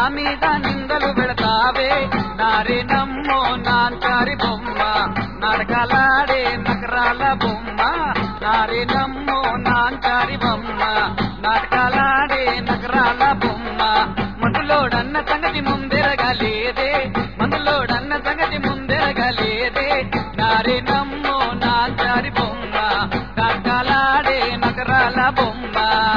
మీద నిందలు పెడతావే నారే నమ్మో నాంచారి బొమ్మ నడకలాడే నకరాల బొమ్మ నారే నమ్మో నాంచారి బొమ్మ నాటకాలాడే నకరాల బొమ్మ మందులోడన్న సంగతి ముందెరగలేదే మందులోడన్న సంగతి ముందెరగలేదే నారే నమ్మో నాంచారి బొమ్మ నాటకాలాడే నకరాల బొమ్మ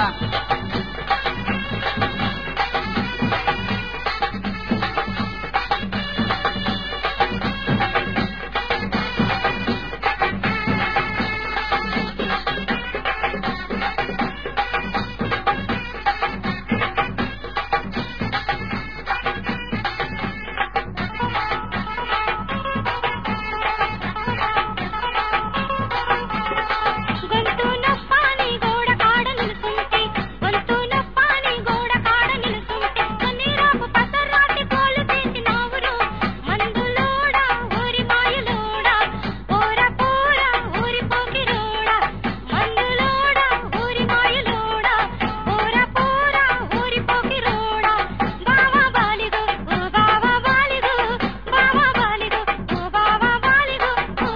గొంతు నొప్పాని గోడ కాడ నిలుసుంటే గొంతు నొప్పాని గోడ కాడ నిలుసుంటే కన్నీరాకు పసరాటి పోలు తీసినావురు మందులోడా ఊరి మాయలోడా పోర పోర ఊరి పోకిరోడా మందులోడా ఊరి మాయలోడా పోర పోర ఊరి పోకిరోడా బావా బాలిగో ఓ బావా బాలిగో బావా బాలిగో ఓ బావా బాలిగో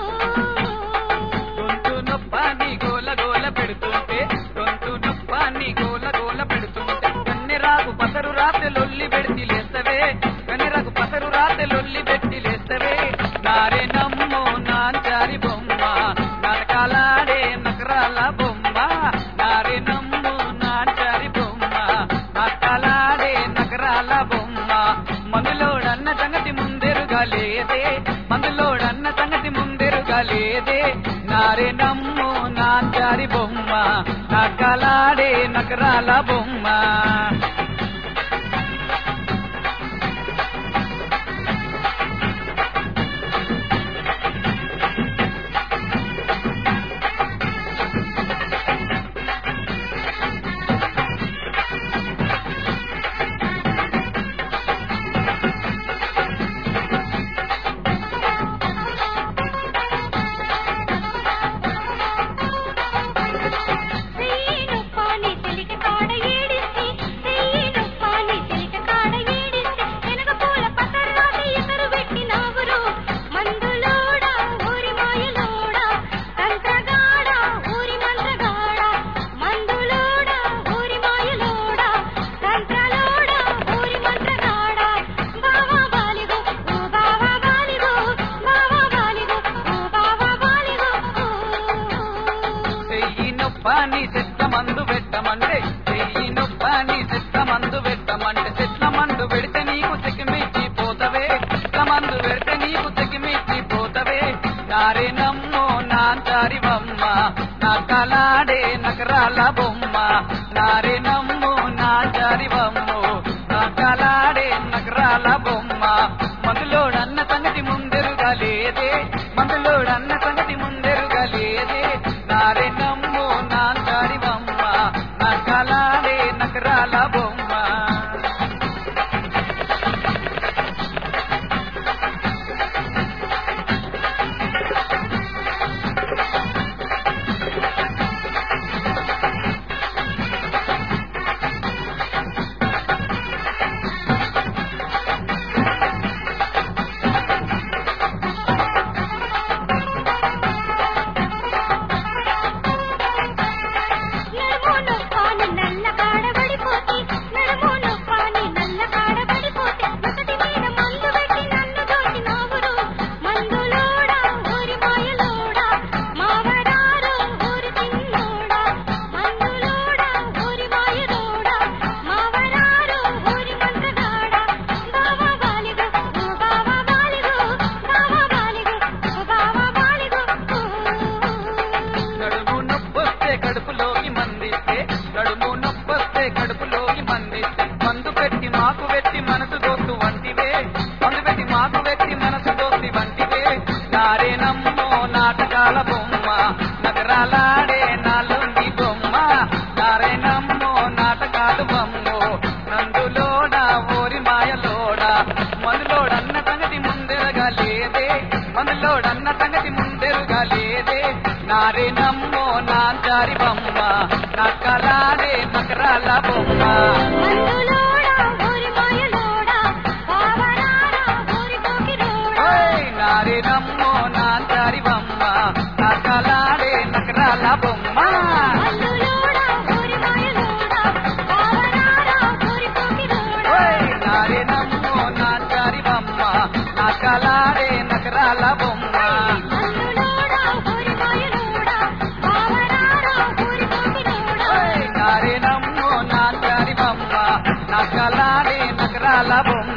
గొంతు నొప్పాన్ని గోల గోల పెడుతుంటే గొంతు నొప్పాన్ని గోల గోల పెడుతుంటే కన్నెరాకు పసరు రాత్రి లొల్లి పెడితి లేస్తవే కన్నెరాకు పసరు రాత్రి లొల్లి పెట్టి లేస్తవే నారే నమ్మో నాంచారి బొమ్మ నరకాలాడే నకరాల బొమ్మ నారే నమ్మో నాంచారి బొమ్మ నరకాలాడే నకరాల బొమ్మ మందులోడన్న సంగతి ముందెరుగా లేదే మందులోడన్న సంగతి ముందెరుగా లేదే నారే నమ్ము నాంచారి బొమ్మ నకలాడే నకరాల బొమ్మ సెయ్యి నొప్పాని చిలిక కాడ ఏడిసి సెయ్యి నొప్పాని చిలిక కాడ ఏడిసి వెనక పూల పసరాటి ఎసరు పెట్టినావురు మందులోడా ఊరి మాయలోడా తంత్రగాడ ఊరి మంత్రగాడ మందులోడా ఊరి మాయలోడా తంత్రలోడా ఊరి మంత్రగాడ బావా బాలిగో ఓ బావా బాలిగో బావా బాలిగో ఓ బావా బాలిగో చెయ్యి నొప్పాని చెట్ల మందు పెట్టమంటే చెయ్యి నొప్పాని చెట్ల మందు పెట్టమంటే చెట్ల మందు పెడితే నీకు చెక్కిమిచ్చి పోతవే చెట్ల మందు పెడితే నీకు చెక్కిమిచ్చి పోతవే నారే నమ్మో నాంచారి బొమ్మ నా కలాడే నకరాల బొమ్మ నారే నమ్మో నాంచారి బొమ్మ నా కలాడే నకరాల బొమ్మ మందులోడన్న సంగతి ముందెరుగా లేదే మందులోడన్న సంగతి ముందెరుగా లేదే నారే నమ్ము నాంచారి బొమ్మ నా కలాడే నకరాల బొమ్మ నడుము నొప్పాని నల్ల కాడ పడిపోతే నడుము నొప్పాని నల్ల కాడ పడిపోతే ఒకటి మీద మందు పెట్టి నన్ను దోచినావురు మందులోడా ఊరి మాయలోడా మావడారు ఊరి చిన్నోడా మందులోడా ఊరి మాయలోడా మావడారు ఊరి మంత్రగాడా బావా బాలిగో ఓ బావా బాలిగో బావా బాలిగో ఓ బావా బాలిగో నడుము నొప్పొస్తే కడుపులోకి మందిస్తే నడుము నొప్పొస్తే కడుపులోకి మందిస్తే మందు పెట్టి మాకు పెట్టి మనసు దోస్తు వంటివే మందు పెట్టి మాకు పెట్టి మనసు దోస్తి వంటివే నారే నమ్మో నాటకాల బొమ్మ నగరాలాడే నాలుండి బొమ్మ నారే నమ్మో నాటకాలు బొమ్మో నందులోడా ఓరి మాయలోడా మందులోడన్న సంగతి ముందెరగా లేదే మందులోడన్న సంగతి ముందెరుగా లేదే నారే నమ్మో నాంచారి బొమ్మ నక్కలాడే నకరాల బొమ్మ మందులోడా ఊరి మాయలోడా బొమ్మ